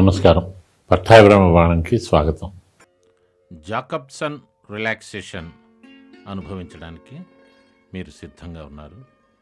నమస్కారం పట్టాభిరామ బాణంకి స్వాగతం Jakobson relaxation అనుభవించడానికి మీరు సిద్ధంగా ఉన్నారు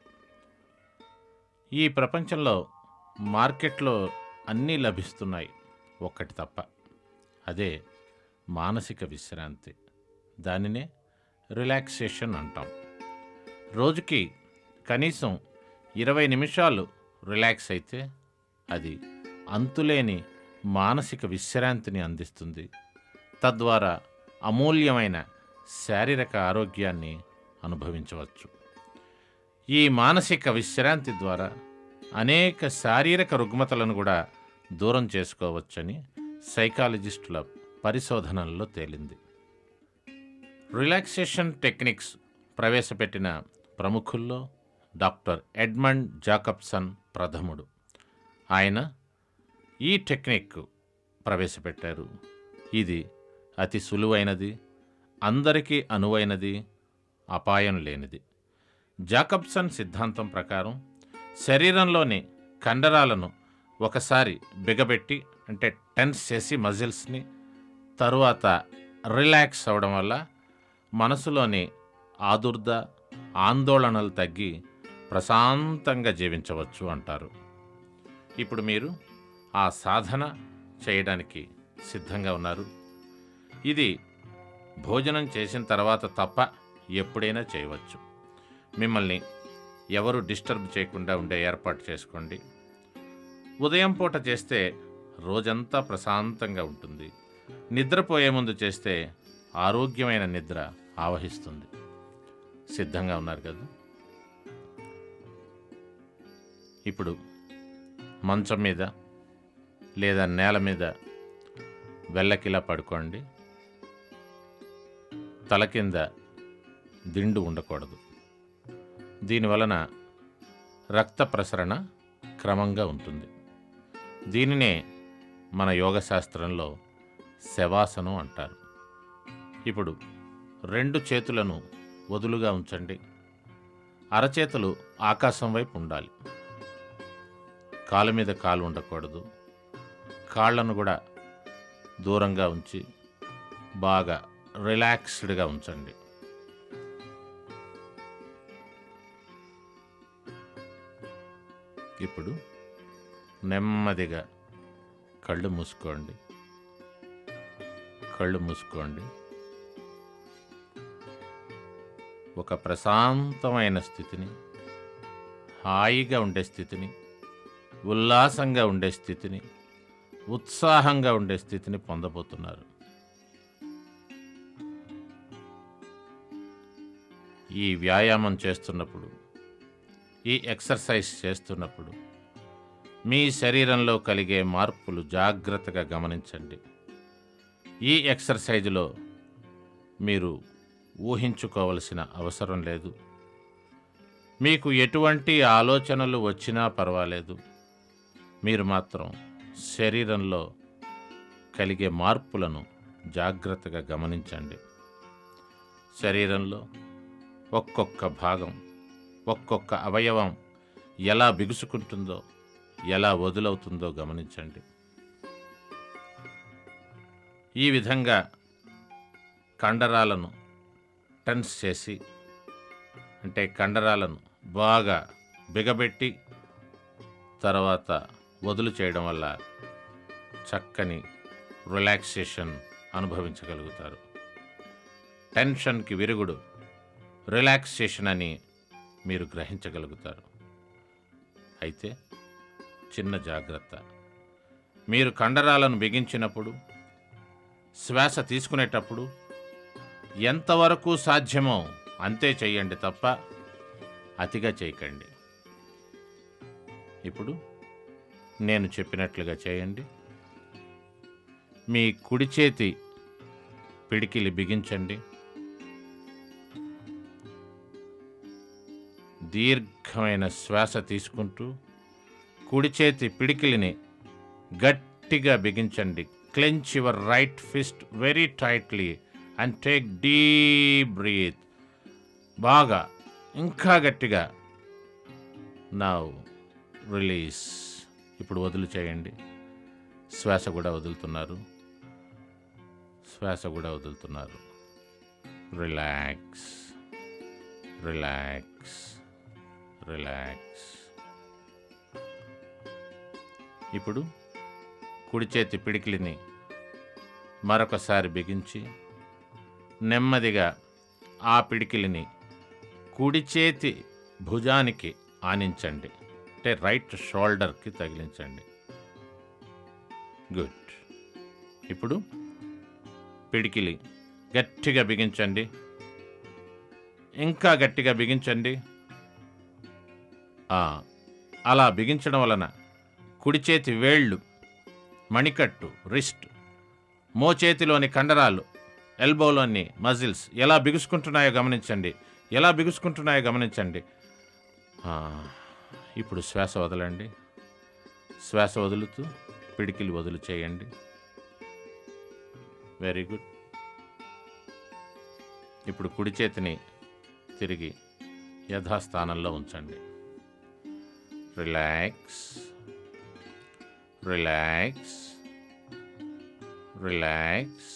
ఈ ప్రపంచంలో మార్కెట్లో అన్నీ లభిస్తున్నాయి ఒక్కటి తప్ప అదే మానసిక విశ్రాంతి దానినే రిలాక్సేషన్ అంటాం రోజుకి కనీసం ఇరవై నిమిషాలు రిలాక్స్ అయితే అది అంతులేని మానసిక విశ్రాంతిని అందిస్తుంది తద్వారా అమూల్యమైన శారీరక ఆరోగ్యాన్ని అనుభవించవచ్చు ఈ మానసిక విశ్రాంతి ద్వారా అనేక శారీరక రుగ్మతలను కూడా దూరం చేసుకోవచ్చని సైకాలజిస్టుల పరిశోధనల్లో తేలింది రిలాక్సేషన్ టెక్నిక్స్ ప్రవేశపెట్టిన ప్రముఖుల్లో డాక్టర్ ఎడ్మండ్ జాకబ్సన్ ప్రథముడు ఆయన ఈ టెక్నిక్ ప్రవేశపెట్టారు ఇది అతి సులువైనది అందరికీ అనువైనది అపాయం లేనిది జాకబ్సన్ సిద్ధాంతం ప్రకారం శరీరంలోని కండరాలను ఒకసారి బిగబెట్టి అంటే టెన్స్ చేసి మజిల్స్ని తరువాత రిలాక్స్ అవ్వడం వల్ల మనసులోని ఆదుర్ద ఆందోళనలు తగ్గి ప్రశాంతంగా జీవించవచ్చు అంటారు ఇప్పుడు మీరు ఆ సాధన చేయడానికి సిద్ధంగా ఉన్నారు ఇది భోజనం చేసిన తర్వాత తప్ప ఎప్పుడైనా చేయవచ్చు మిమ్మల్ని ఎవరు డిస్టర్బ్ చేయకుండా ఉండే ఏర్పాటు చేసుకోండి ఉదయం పూట చేస్తే రోజంతా ప్రశాంతంగా ఉంటుంది నిద్రపోయే ముందు చేస్తే ఆరోగ్యమైన నిద్ర ఆవహిస్తుంది సిద్ధంగా ఉన్నారు కదా ఇప్పుడు మంచం మీద లేదా నేల మీద వెళ్ళకిలా పడుకోండి తల కింద దిండు ఉండకూడదు దీనివలన రక్త ప్రసరణ క్రమంగా ఉంటుంది దీనినే మన యోగ శాస్త్రంలో శవాసనం అంటారు ఇప్పుడు రెండు చేతులను వదులుగా ఉంచండి అరచేతులు ఆకాశం వైపు ఉండాలి కాలు మీద కాలు ఉండకూడదు కాళ్ళను కూడా దూరంగా ఉంచి బాగా రిలాక్స్డ్గా ఉంచండి ఇప్పుడు నెమ్మదిగా కళ్ళు మూసుకోండి కళ్ళు మూసుకోండి ఒక ప్రశాంతమైన స్థితిని హాయిగా ఉండే స్థితిని ఉల్లాసంగా ఉండే స్థితిని ఉత్సాహంగా ఉండే స్థితిని పొందబోతున్నారు ఈ వ్యాయామం చేస్తున్నప్పుడు ఈ ఎక్సర్సైజ్ చేస్తున్నప్పుడు మీ శరీరంలో కలిగే మార్పులు జాగ్రత్తగా గమనించండి ఈ ఎక్సర్సైజులో మీరు ఊహించుకోవలసిన అవసరం లేదు మీకు ఎటువంటి ఆలోచనలు వచ్చినా పర్వాలేదు మీరు మాత్రం శరీరంలో కలిగే మార్పులను జాగ్రత్తగా గమనించండి శరీరంలో ఒక్కొక్క భాగం ఒక్కొక్క అవయవం ఎలా బిగుసుకుంటుందో ఎలా వదులవుతుందో గమనించండి ఈ విధంగా కండరాలను టెన్స్ చేసి అంటే కండరాలను బాగా బిగబెట్టి తర్వాత వదులు చేయడం వల్ల చక్కని రిలాక్సేషన్ అనుభవించగలుగుతారు టెన్షన్కి విరుగుడు రిలాక్సేషన్ అని మీరు గ్రహించగలుగుతారు అయితే చిన్న జాగ్రత్త మీరు కండరాలను బిగించినప్పుడు శ్వాస తీసుకునేటప్పుడు ఎంతవరకు సాధ్యమో అంతే చేయండి తప్ప అతిగా చేయకండి ఇప్పుడు నేను చెప్పినట్లుగా చేయండి మీ కుడి చేతి పిడికిలి బిగించండి దీర్ఘమైన శ్వాస తీసుకుంటూ కుడి చేతి పిడికిలిని గట్టిగా బిగించండి clench your right fist very tightly and take deep breath బాగా ఇంకా గట్టిగా నా రిలీజ్ ఇప్పుడు వదులు చేయండి శ్వాస కూడా వదులుతున్నారు శ్వాస కూడా వదులుతున్నారు రిలాక్స్ రిలాక్స్ రిలాక్స్ ఇప్పుడు కుడి చేతి పిడికిలిని మరొకసారి బిగించి నెమ్మదిగా ఆ పిడికిలిని కుడి చేతి భుజానికి ఆనించండి అంటే రైట్ షోల్డర్కి తగిలించండి గుడ్ ఇప్పుడు పిడికిలి గట్టిగా బిగించండి ఇంకా గట్టిగా బిగించండి ఆ, అలా బిగించడం వలన కుడి చేతి వేళ్ళు మణికట్టు రిస్ట్ మోచేతిలోని కండరాలు ఎల్బోలోని మజిల్స్ ఎలా బిగుసుకుంటున్నాయో గమనించండి ఎలా బిగుసుకుంటున్నాయో గమనించండి ఆ, ఇప్పుడు శ్వాస వదలండి శ్వాస వదులుతూ పిడికిలి వదులు చేయండి వెరీ గుడ్ ఇప్పుడు కుడి చేతిని తిరిగి యథాస్థానంలో ఉంచండి రిలాక్స్ రిలాక్స్ రిలాక్స్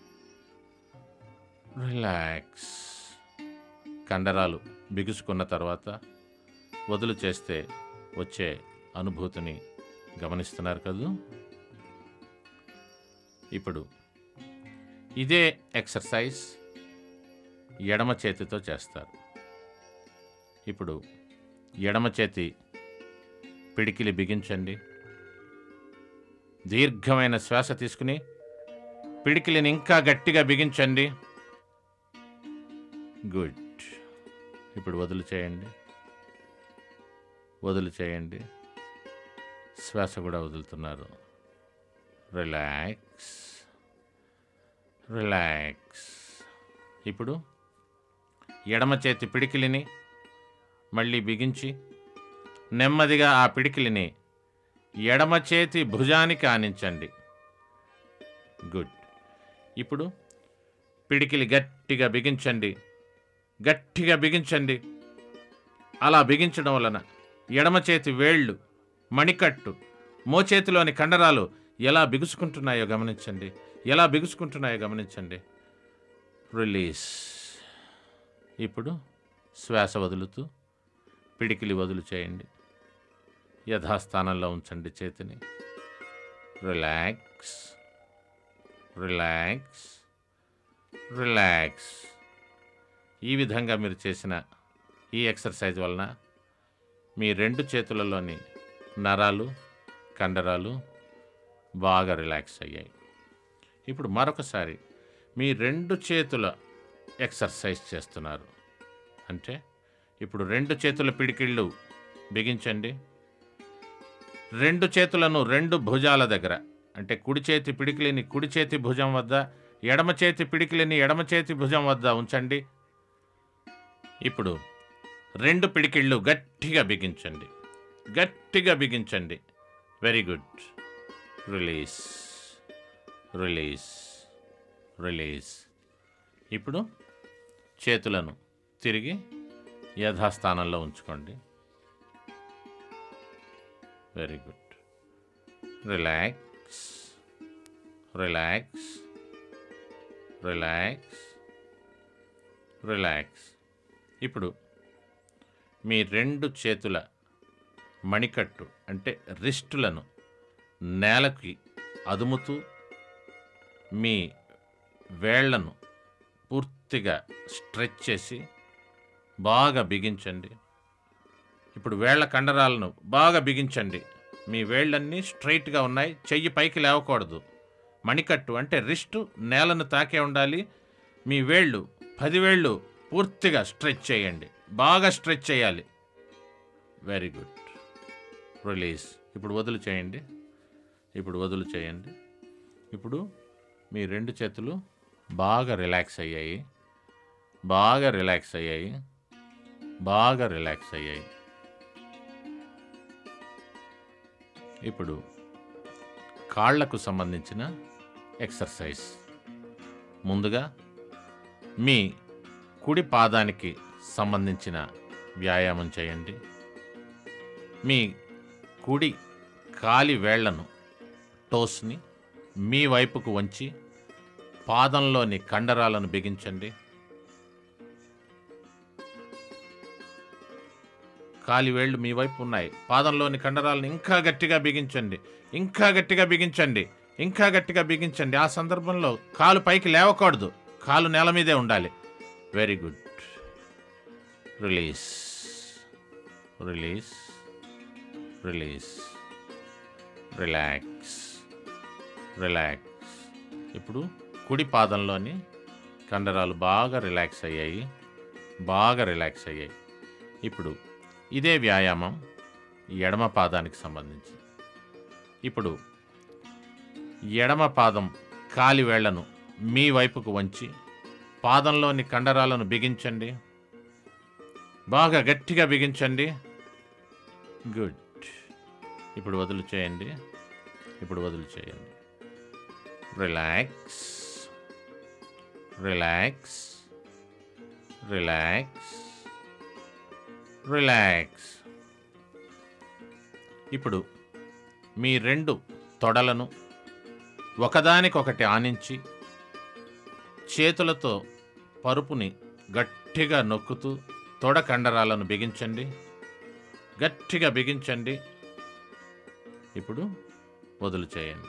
రిలాక్స్ కండరాలు బిగుసుకున్న తర్వాత వదులు చేస్తే వచ్చే అనుభూతిని గమనిస్తున్నారు కదూ ఇప్పుడు ఇదే ఎక్సర్సైజ్ ఎడమ చేతితో చేస్తారు ఇప్పుడు ఎడమ చేతి పిడికిలి బిగించండి దీర్ఘమైన శ్వాస తీసుకుని పిడికిలిని ఇంకా గట్టిగా బిగించండి గుడ్ ఇప్పుడు వదులు చేయండి వదులు చేయండి శ్వాస కూడా వదులుతున్నారు రిలాక్స్ రిలాక్స్ ఇప్పుడు ఎడమ చేతి పిడికిలిని మళ్ళీ బిగించి నెమ్మదిగా ఆ పిడికిలిని ఎడమ చేతి భుజానికి ఆనించండి గుడ్ ఇప్పుడు పిడికిలి గట్టిగా బిగించండి గట్టిగా బిగించండి అలా బిగించడం వలన ఎడమ చేతి వేళ్ళు మణికట్టు మోచేతిలోని కండరాలు ఎలా బిగుసుకుంటున్నాయో గమనించండి ఎలా బిగుసుకుంటున్నాయో గమనించండి రిలీజ్ ఇప్పుడు శ్వాస వదులుతూ పిడికిలి వదులు చేయండి యథాస్థానంలో ఉంచండి చేతిని రిలాక్స్ రిలాక్స్ రిలాక్స్ ఈ విధంగా మీరు చేసిన ఈ ఎక్సర్సైజ్ వలన మీ రెండు చేతులలోని నరాలు కండరాలు బాగా రిలాక్స్ అయ్యాయి ఇప్పుడు మరొకసారి మీ రెండు చేతుల ఎక్సర్సైజ్ చేస్తున్నారు అంటే ఇప్పుడు రెండు చేతుల పిడికిళ్ళు బిగించండి రెండు చేతులను రెండు భుజాల దగ్గర అంటే కుడి చేతి పిడికిలిని కుడి చేతి భుజం వద్ద ఎడమ చేతి పిడికిలిని ఎడమ చేతి భుజం వద్ద ఉంచండి ఇప్పుడు రెండు పిడికిళ్ళు గట్టిగా బిగించండి గట్టిగా బిగించండి very good release release release ఇప్పుడు చేతులను తిరిగి యథాస్థానంలో ఉంచుకోండి very good relax relax relax relax ఇప్పుడు మీ రెండు చేతుల మణికట్టు అంటే రిస్టులను నేలకి అదుముతూ మీ వేళ్లను పూర్తిగా స్ట్రెచ్ చేసి బాగా బిగించండి ఇప్పుడు వేళ్ల కండరాలను బాగా బిగించండి మీ వేళ్ళన్నీ స్ట్రైట్గా ఉన్నాయి చెయ్యి పైకి లేవకూడదు మణికట్టు అంటే రిస్టు నేలను తాకే ఉండాలి మీ వేళ్ళు పది వేళ్ళు పూర్తిగా స్ట్రెచ్ చేయండి బాగా స్ట్రెచ్ చేయాలి వెరీ గుడ్ రిలీజ్ ఇప్పుడు వదులు చేయండి ఇప్పుడు వదులు చేయండి ఇప్పుడు మీ రెండు చేతులు బాగా రిలాక్స్ అయ్యాయి బాగా రిలాక్స్ అయ్యాయి బాగా రిలాక్స్ అయ్యాయి ఇప్పుడు కాళ్లకు సంబంధించిన ఎక్సర్సైజ్ ముందుగా మీ కుడి పాదానికి సంబంధించిన వ్యాయామం చేయండి మీ కుడి కాలి వేళ్లను టోస్ని మీ వైపుకు వంచి పాదంలోని కండరాలను బిగించండి కాలి వేళ్ళు మీ వైపు ఉన్నాయి పాదంలోని కండరాలను ఇంకా గట్టిగా బిగించండి ఇంకా గట్టిగా బిగించండి ఇంకా గట్టిగా బిగించండి ఆ సందర్భంలో కాలు పైకి లేవకూడదు కాలు నేల మీదే ఉండాలి very good release release release relax relax ఇప్పుడు కుడి పాదంలోని కండరాలు బాగా రిలాక్స్ అయ్యాయి బాగా రిలాక్స్ అయ్యాయి ఇప్పుడు ఇదే వ్యాయామం ఎడమ పాదానికి సంబంధించి ఇప్పుడు ఎడమ పాదం కాలి వేళ్లను మీ వైపుకు వంచి పాదంలోని కండరాలను బిగించండి బాగా గట్టిగా బిగించండి గుడ్ ఇప్పుడు వదులు చేయండి ఇప్పుడు వదులు చేయండి రిలాక్స్ రిలాక్స్ రిలాక్స్ రిలాక్స్ ఇప్పుడు మీ రెండు తొడలను ఒకదానికొకటి ఆనించి చేతులతో పరుపుని గట్టిగా నొక్కుతూ తొడ కండరాలను బిగించండి గట్టిగా బిగించండి ఇప్పుడు వదులు చేయండి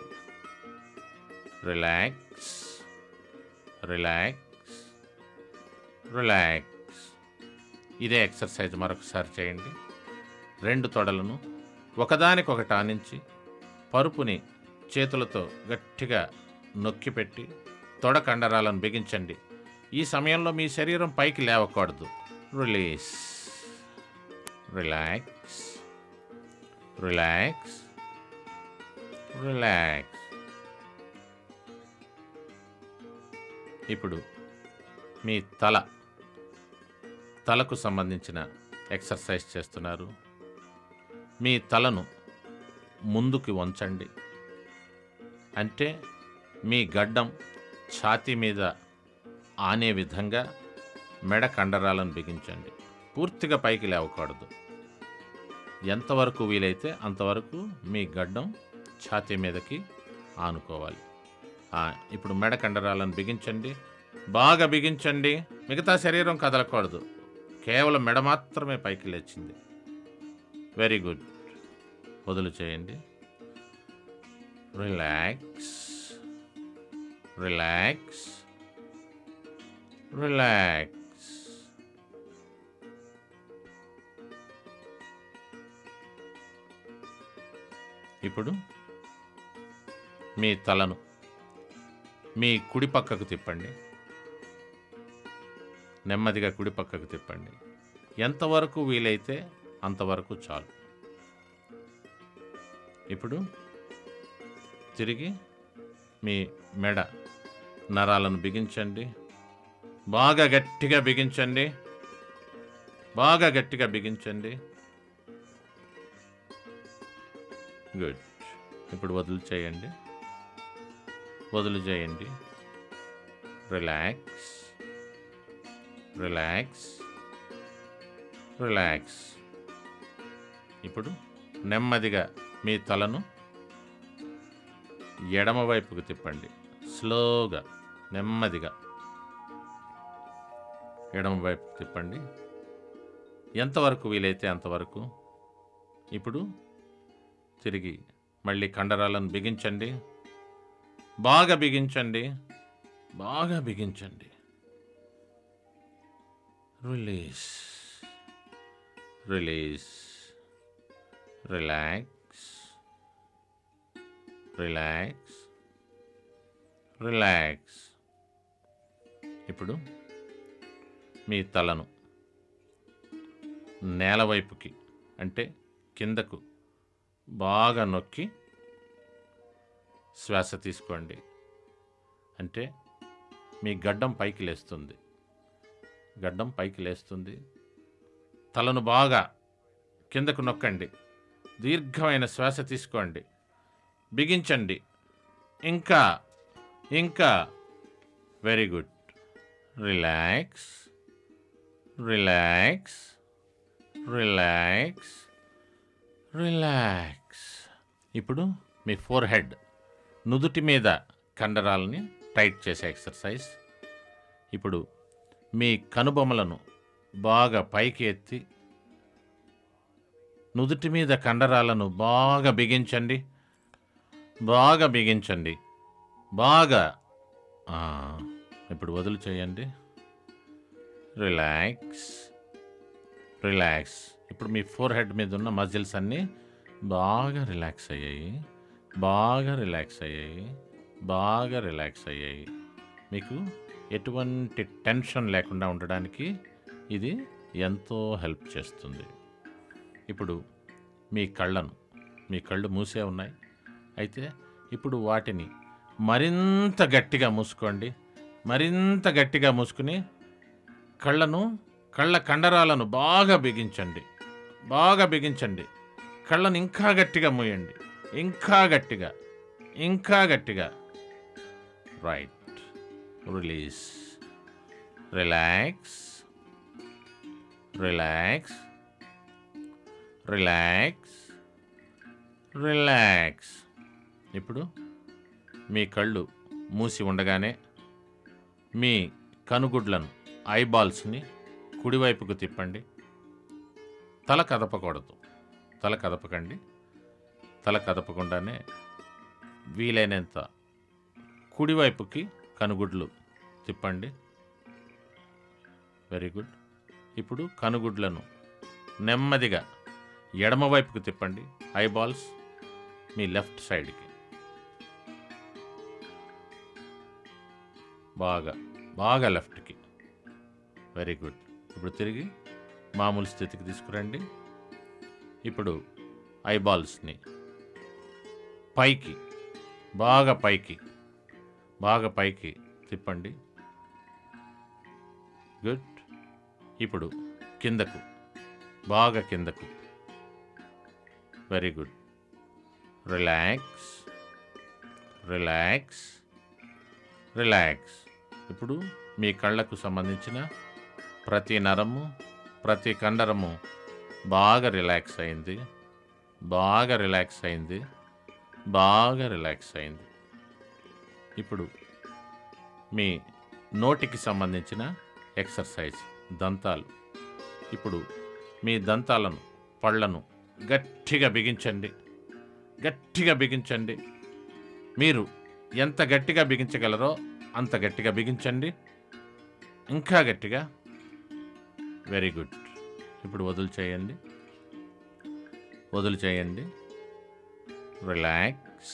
రిలాక్స్ రిలాక్స్ రిలాక్స్ ఇదే ఎక్సర్సైజ్ మరొకసారి చేయండి రెండు తొడలను ఒకదానికొకటి ఆనించి పరుపుని చేతులతో గట్టిగా నొక్కిపెట్టి తొడ కండరాలను బిగించండి ఈ సమయంలో మీ శరీరం పైకి లేవకూడదు రిలీజ్ రిలాక్స్ రిలాక్స్ రిలాక్స్ ఇప్పుడు మీ తల తలకు సంబంధించిన ఎక్సర్సైజ్ చేస్తున్నారు మీ తలను ముందుకు వంచండి అంటే మీ గడ్డం ఛాతీ మీద ఆనే విధంగా మెడ కండరాలను బిగించండి పూర్తిగా పైకి లేవకూడదు ఎంతవరకు వీలైతే అంతవరకు మీ గడ్డం ఛాతీ మీదకి ఆనుకోవాలి ఆ, ఇప్పుడు మెడ కండరాలను బిగించండి బాగా బిగించండి మిగతా శరీరం కదలకూడదు కేవలం మెడ మాత్రమే పైకి లేచింది వెరీ గుడ్ వదులు చేయండి రిలాక్స్ రిలాక్స్ రిలాక్స్ ఇప్పుడు మీ తలను మీ కుడి పక్కకు తిప్పండి నెమ్మదిగా కుడి పక్కకు తిప్పండి ఎంతవరకు వీలైతే అంతవరకు చాలు ఇప్పుడు తిరిగి మీ మెడ నరాలను బిగించండి బాగా గట్టిగా బిగించండి బాగా గట్టిగా బిగించండి గుడ్ ఇప్పుడు వదులు చేయండి వదులు చేయండి రిలాక్స్ రిలాక్స్ రిలాక్స్ ఇప్పుడు నెమ్మదిగా మీ తలను ఎడమ వైపుకు తిప్పండి స్లోగా నెమ్మదిగా ఎడమ వైపుకు తిప్పండి ఎంతవరకు వీలైతే అంతవరకు ఇప్పుడు తిరిగి మళ్ళీ కండరాలను బిగించండి బాగా బిగించండి బాగా బిగించండి release release relax relax relax ఇప్పుడు మీ తలను నేల వైపుకి అంటే కిందకు బాగా నొక్కి శ్వాస తీసుకోండి అంటే మీ గడ్డం పైకి లేస్తుంది గడ్డం పైకి లేస్తుంది తలను బాగా కిందకు నొక్కండి దీర్ఘమైన శ్వాస తీసుకోండి బిగించండి ఇంకా ఇంకా very good relax relax relax relax ఇప్పుడు మీ ఫోర్ హెడ్ నుదుటి మీద కండరాలని టైట్ చేసే ఎక్సర్సైజ్ ఇప్పుడు మీ కనుబొమ్మలను బాగా పైకి ఎత్తి నుదుటి మీద కండరాలను బాగా బిగించండి బాగా బిగించండి బాగా ఆ, ఇప్పుడు వదులు చేయండి రిలాక్స్ రిలాక్స్ ఇప్పుడు మీ ఫోర్ హెడ్ మీద ఉన్న మజిల్స్ అన్నీ బాగా రిలాక్స్ అయ్యాయి బాగా రిలాక్స్ అయ్యాయి బాగా రిలాక్స్ అయ్యాయి మీకు ఎటువంటి టెన్షన్ లేకుండా ఉండడానికి ఇది ఎంతో హెల్ప్ చేస్తుంది ఇప్పుడు మీ కళ్ళను మీ కళ్ళు మూసే ఉన్నాయి అయితే ఇప్పుడు వాటిని మరింత గట్టిగా మూసుకోండి మరింత గట్టిగా మూసుకుని కళ్ళను కళ్ళ కండరాలను బాగా బిగించండి బాగా బిగించండి కళ్ళను ఇంకా గట్టిగా మూయండి ఇంకా గట్టిగా ఇంకా గట్టిగా right release relax relax relax relax ఇప్పుడు మీ కళ్ళు మూసి ఉండగానే మీ కనుగుడ్లను ఐబాల్స్ని కుడివైపుకు తిప్పండి తల కదపకూడదు తల కదపకండి తల కదపకుండానే వీలైనంత కుడివైపుకి కనుగుడ్లు తిప్పండి వెరీ గుడ్ ఇప్పుడు కనుగుడ్లను నెమ్మదిగా ఎడమవైపుకు తిప్పండి ఐబాల్స్ మీ లెఫ్ట్ సైడ్కి బాగా బాగా లెఫ్ట్కి వెరీ గుడ్ ఇప్పుడు తిరిగి మామూలు స్థితికి తీసుకురండి ఇప్పుడు ఐబాల్స్ని పైకి బాగా పైకి బాగా పైకి తిప్పండి గుడ్ ఇప్పుడు కిందకు బాగా కిందకు very good relax relax relax ఇప్పుడు మీ కళ్ళకు సంబంధించిన ప్రతి నరము ప్రతి కండరము బాగా రిలాక్స్ అయింది బాగా రిలాక్స్ అయింది బాగా రిలాక్స్ అయింది ఇప్పుడు మీ నోటికి సంబంధించిన ఎక్సర్సైజ్ దంతాలు ఇప్పుడు మీ దంతాలను పళ్ళను గట్టిగా బిగించండి గట్టిగా బిగించండి మీరు ఎంత గట్టిగా బిగించగలరో అంత గట్టిగా బిగించండి ఇంకా గట్టిగా వెరీ గుడ్ ఇప్పుడు వదులు చేయండి వదులు చేయండి రిలాక్స్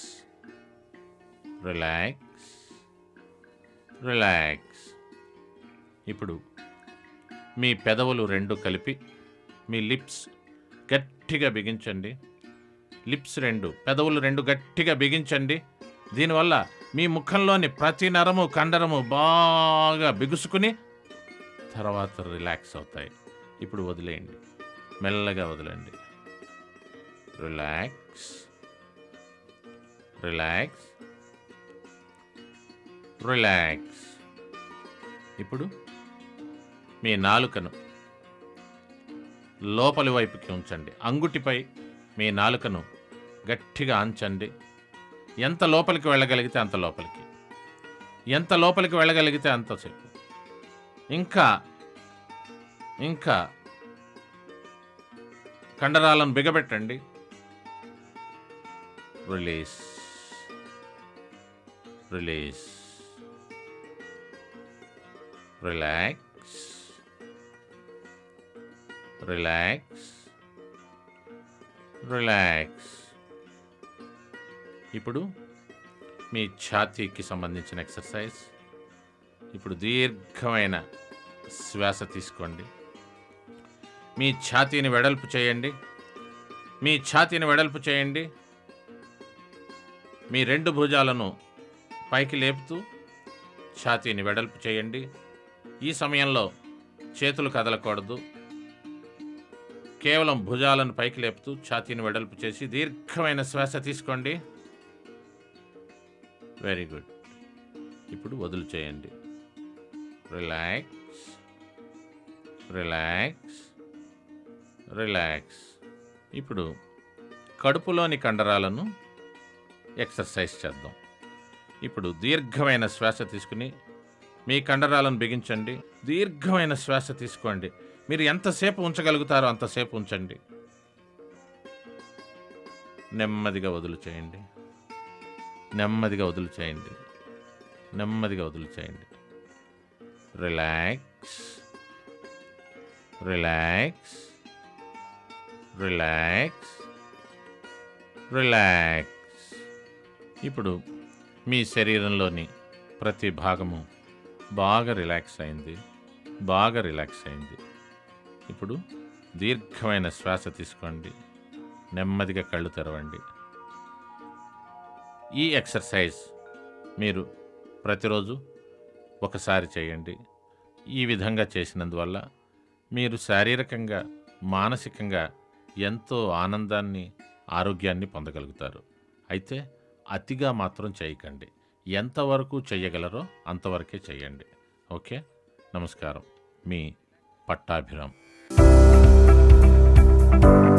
రిలాక్స్ రిలాక్స్ ఇప్పుడు మీ పెదవులు రెండు కలిపి మీ లిప్స్ గట్టిగా బిగించండి లిప్స్ రెండు పెదవులు రెండు గట్టిగా బిగించండి దీనివల్ల మీ ముఖంలోని ప్రతి నరము కండరము బాగా బిగుసుకుని తర్వాత రిలాక్స్ అవుతాయి ఇప్పుడు వదిలేయండి మెల్లగా వదిలేండి రిలాక్స్ రిలాక్స్ రిలాక్స్ ఇప్పుడు మీ నాలుకను లోపలి వైపుకి ఉంచండి అంగుటిపై మీ నాలుకను గట్టిగా అంచండి ఎంత లోపలికి వెళ్ళగలిగితే అంత లోపలికి ఎంత లోపలికి వెళ్ళగలిగితే అంతసేపు ఇంకా ఇంకా కండరాలను బిగబెట్టండి release release relax relax relax ఇప్పుడు మీ ఛాతీకి సంబంధించిన ఎక్సర్సైజ్ ఇప్పుడు దీర్ఘమైన శ్వాస తీసుకోండి మీ ఛాతీని వెడల్పు చేయండి మీ ఛాతీని వెడల్పు చేయండి మీ రెండు భుజాలను పైకి లేపుతూ ఛాతీని వెడల్పు చేయండి ఈ సమయంలో చేతులు కదలకూడదు కేవలం భుజాలను పైకి లేపుతూ ఛాతీని వెడల్పు చేసి దీర్ఘమైన శ్వాస తీసుకోండి వెరీ గుడ్ ఇప్పుడు వదులు చేయండి రిలాక్స్ రిలాక్స్ రిలాక్స్ ఇప్పుడు కడుపులోని కండరాలను ఎక్సర్సైజ్ చేద్దాం ఇప్పుడు దీర్ఘమైన శ్వాస తీసుకుని మీ కండరాలను బిగించండి దీర్ఘమైన శ్వాస తీసుకోండి మీరు ఎంతసేపు ఉంచగలుగుతారో అంతసేపు ఉంచండి నెమ్మదిగా వదులు చేయండి నెమ్మదిగా వదులు చేయండి నెమ్మదిగా వదులు చేయండి రిలాక్స్ రిలాక్స్ రిలాక్స్ రిలాక్స్ ఇప్పుడు మీ శరీరంలోని ప్రతి భాగము బాగా రిలాక్స్ అయింది బాగా రిలాక్స్ అయింది ఇప్పుడు దీర్ఘమైన శ్వాస తీసుకోండి నెమ్మదిగా కళ్ళు తెరవండి ఈ ఎక్సర్సైజ్ మీరు ప్రతిరోజు ఒకసారి చేయండి ఈ విధంగా చేసినందువల్ల మీరు శారీరకంగా మానసికంగా ఎంతో ఆనందాన్ని ఆరోగ్యాన్ని పొందగలుగుతారు అయితే అతిగా మాత్రం చేయకండి ఎంతవరకు చేయగలరో అంతవరకే చేయండి ఓకే నమస్కారం మీ పట్టాభిరామ్